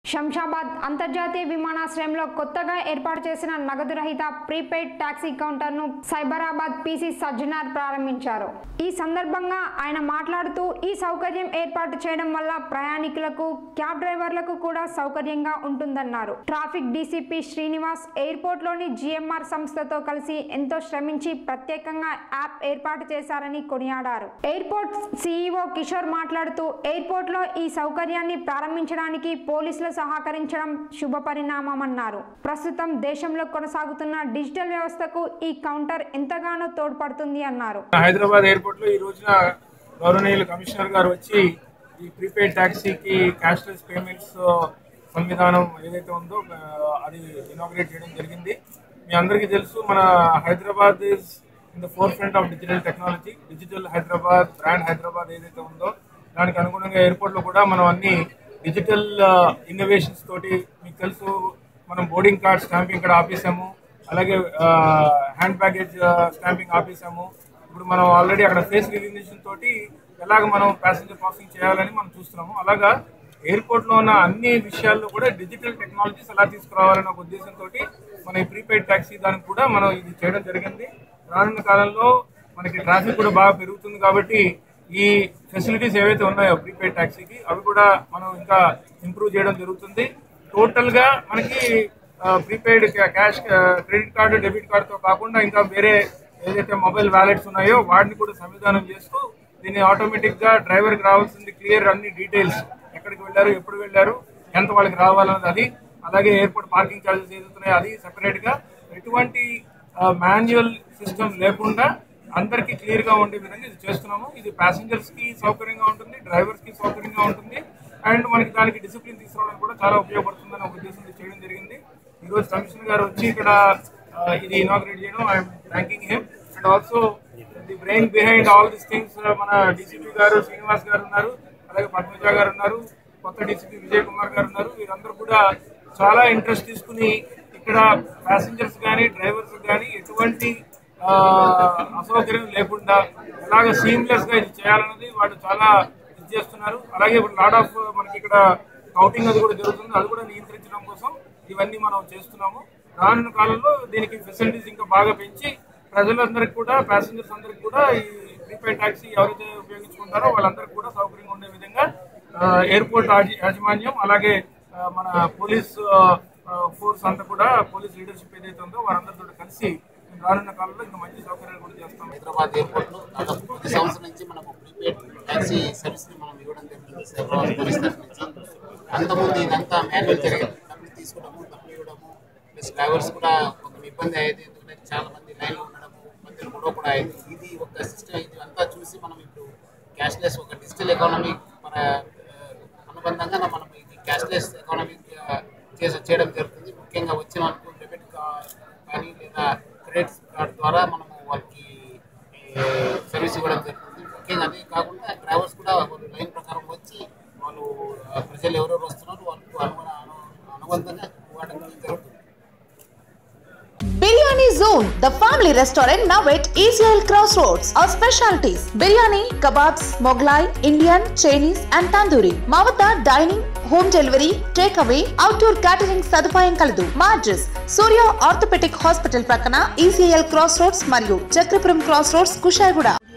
శంషాబాద్ అంతర్జాతీయ విమానాశ్రయంలో కొత్తగా ఏర్పాటు చేసిన నగదు రహిత ప్రీపెయిడ్ టాక్సీ కౌంటర్ను సైబరాబాద్ పీసీ సజ్జనార్ ప్రారంభించారు ఈ సందర్భంగా ఆయన మాట్లాడుతూ ఈ సౌకర్యం ఏర్పాటు చేయడం వల్ల ప్రయాణికులకు క్యాబ్ డ్రైవర్లకు కూడా సౌకర్యంగా ఉంటుందన్నారు ట్రాఫిక్ డీసీపీ శ్రీనివాస్ ఎయిర్పోర్ట్లోని జిఎంఆర్ సంస్థతో కలిసి ఎంతో శ్రమించి ప్రత్యేకంగా యాప్ ఏర్పాటు చేశారని కొనియాడారు ఎయిర్పోర్ట్ సీఈఓ కిషోర్ మాట్లాడుతూ ఎయిర్పోర్ట్లో ఈ సౌకర్యాన్ని ప్రారంభించడానికి పోలీసులు సహకరించడం శుభ పరిణామమన్నారు ప్రస్తుతం దేశంలో కొనసాగుతున్న డిజిటల్ వ్యవస్థకు ఈ కౌంటర్ ఎంతగానో తోడ్పడుతుంది అన్నారు హైదరాబాద్ ఎయిర్పోర్ట్ లో ఈ రోజున గౌరవనీయులు కమిషనర్ గారు వచ్చి ఈ ప్రీపెయిడ్ ట్యాక్సీకి క్యాష్లెస్ పేమెంట్స్ సంవిధానం ఏదైతే ఉందో ఆ, అది ఇనాగ్రేట్ చేయడం జరిగింది మీ అందరికీ తెలుసు మన Hyderabad is in the forefront of digital technology digital Hyderabad brand Hyderabad ఏదైతే ఉందో దానికి అనుగుణంగా ఎయిర్పోర్ట్ లో కూడా మనం అన్ని డిజిటల్ ఇన్నోవేషన్స్ తోటి మీకు తెలుసు మనం బోర్డింగ్ కార్డ్ స్టాంపింగ్ ఇక్కడ ఆపేసాము అలాగే హ్యాండ్ బ్యాగేజ్ స్టాంపింగ్ ఆపేసాము ఇప్పుడు మనం ఆల్రెడీ అక్కడ ఫేస్ రికగ్నిషన్ తోటి ఎలాగ మనం ప్యాసింజర్ పాసింగ్ చేయాలని మనం చూస్తున్నాము అలాగా ఎయిర్పోర్ట్ లో ఉన్న అన్ని విషయాల్లో కూడా డిజిటల్ టెక్నాలజీస్ ఎలా తీసుకురావాలనే ఒక ఉద్దేశంతో మన ఈ ప్రీపెయిడ్ ట్యాక్సీ దానికి కూడా మనం ఇది చేయడం జరిగింది రానున్న కాలంలో మనకి ట్రాఫిక్ కూడా బాగా పెరుగుతుంది కాబట్టి ఈ ఫెసిలిటీస్ ఏవైతే ఉన్నాయో ప్రీపెయిడ్ ట్యాక్సీకి అవి కూడా మనం ఇంకా ఇంప్రూవ్ చేయడం జరుగుతుంది టోటల్ గా మనకి prepaid cash credit card debit కార్డుతో కాకుండా ఇంకా వేరే ఏదైతే మొబైల్ వ్యాలెట్స్ ఉన్నాయో వాటిని కూడా సంవిధానం చేస్తూ దీన్ని ఆటోమేటిక్ గా డ్రైవర్ కి రావాల్సింది క్లియర్ అన్ని డీటెయిల్స్ ఎక్కడికి వెళ్ళారు ఎప్పుడు వెళ్ళారు ఎంత వాళ్ళకి రావాలన్నది అది అలాగే ఎయిర్పోర్ట్ పార్కింగ్ ఛార్జెస్ ఏదైతున్నాయో అది సెపరేట్ గా ఎటువంటి మాన్యువల్ సిస్టమ్ లేకుండా అందరికీ క్లియర్ గా ఉండే విధంగా ఇది చేస్తున్నాము ఇది ప్యాసింజర్స్ కి సౌకర్యంగా ఉంటుంది డ్రైవర్స్ కి సౌకర్యంగా ఉంటుంది అండ్ మనకి దానికి డిసిప్లిన్ తీసుకురావడానికి కూడా చాలా ఉపయోగపడుతుందని ఒక ఉద్దేశంతో చేయడం జరిగింది ఈ రోజు కమిషనర్ గారు వచ్చి ఇక్కడ ఆ, ఇది ఇనాగ్రేట్ చేయడం I'm thanking him and also the brain behind all this things మన డీసీపీ గారు శ్రీనివాస్ గారు ఉన్నారు అలాగే పద్మజ గారు ఉన్నారు కొత్త డీసీపీ విజయ్ కుమార్ గారు ఉన్నారు వీరందరూ కూడా చాలా ఇంట్రెస్ట్ తీసుకుని ఇక్కడ ప్యాసింజర్స్ కానీ డ్రైవర్స్ కానీ ఎటువంటి ఆ, అసౌకర్యం లేకుండా ఎలాగ సీమ్లెస్ గా ఇది చేయాలన్నది వాళ్ళు చాలా ఇది చేస్తున్నారు అలాగే ఇప్పుడు లాడ్ ఆఫ్ మనకి ఇక్కడ కౌంటింగ్ అది కూడా జరుగుతుంది అది కూడా నియంత్రించడం కోసం ఇవన్నీ మనం చేస్తున్నాము రానున్న కాలంలో దీనికి ఫెసిలిటీస్ ఇంకా బాగా పెంచి ప్రజలందరికీ కూడా ప్యాసింజర్స్ అందరికి కూడా ఈ ప్రీపెయిడ్ ట్యాక్సీ ఎవరైతే ఉపయోగించుకుంటారో వాళ్ళందరికీ కూడా సౌకర్యంగా ఉండే విధంగా ఆ, ఎయిర్పోర్ట్ యాజ- యాజమాన్యం అలాగే ఆ, మన పోలీస్ ఆ, ఆ, ఫోర్స్ అంతా కూడా పోలీస్ లీడర్షిప్ ఏదైతే ఉందో వారందరితో కలిసి రానున్న కాలంలో ఇంకా మంచి సౌకర్యాలు కూడా చేస్తాం హైదరాబాద్ ఎయిర్పోర్ట్ లో దాదాపు ప్రతి సంవత్సరం నుంచి మనకు ప్రీపెయిడ్ ట్యాక్సీ సర్వీస్ ని మనం ఇవ్వడం జరిగింది సైబరాబాద్ పోలీస్ తరఫు నుంచి అంతకుముందు ఇదంతా మాన్యువల్ జరిగేది డబ్బులు తీసుకోవడము డబ్బులు ఇవ్వడము ప్లస్ డ్రైవర్స్ కూడా కొంచెం ఇబ్బంది అయ్యేది ఎందుకంటే చాలా మంది లైన్లో ఉండడము మధ్యలో గొడవ కూడా అయ్యేది ఇది ఒక సిస్టమ్ ఇది అంతా చూసి మనం ఇప్పుడు క్యాష్లెస్ ఒక డిజిటల్ ఎకానమీ మన ఆ, అనుబంధంగా మనం ఇది క్యాష్లెస్ ఎకానమీ చేసి చేయడం జరుగుతుంది ముఖ్యంగా వచ్చిన వాళ్ళకు డెబిట్ కార్డ్ కానీ లేదా క్రెడిట్ కార్డ్ ద్వారా మనము వాళ్ళకి ఈ, సర్వీస్ ఇవ్వడం జరుగుతుంది ముఖ్యంగా అదే కాకుండా డ్రైవర్స్ కూడా వాళ్ళు లైన్ ప్రకారం వచ్చి వాళ్ళు ఆ, ప్రజలు ఎవరెవరు వస్తున్నారో వాళ్ళకు అనుగుణ అను- అనుబంధంగా ఇవ్వడం జరుగుతుంది Biryani Zone, the family restaurant now at Israel Crossroads. Our specialties biryani, kebabs, Mughlai, Indian, Chinese, and tandoori. మా వద్ద dining home delivery take away outdoor catering సదుపాయం కలదు మా అడ్రస్ సూర్య ఆర్థోపెటిక్ హాస్పిటల్ ప్రక్కన ఈసీఎల్ క్రాస్ రోడ్స్ మరియు Chakrapuram cross roads Kushaiguda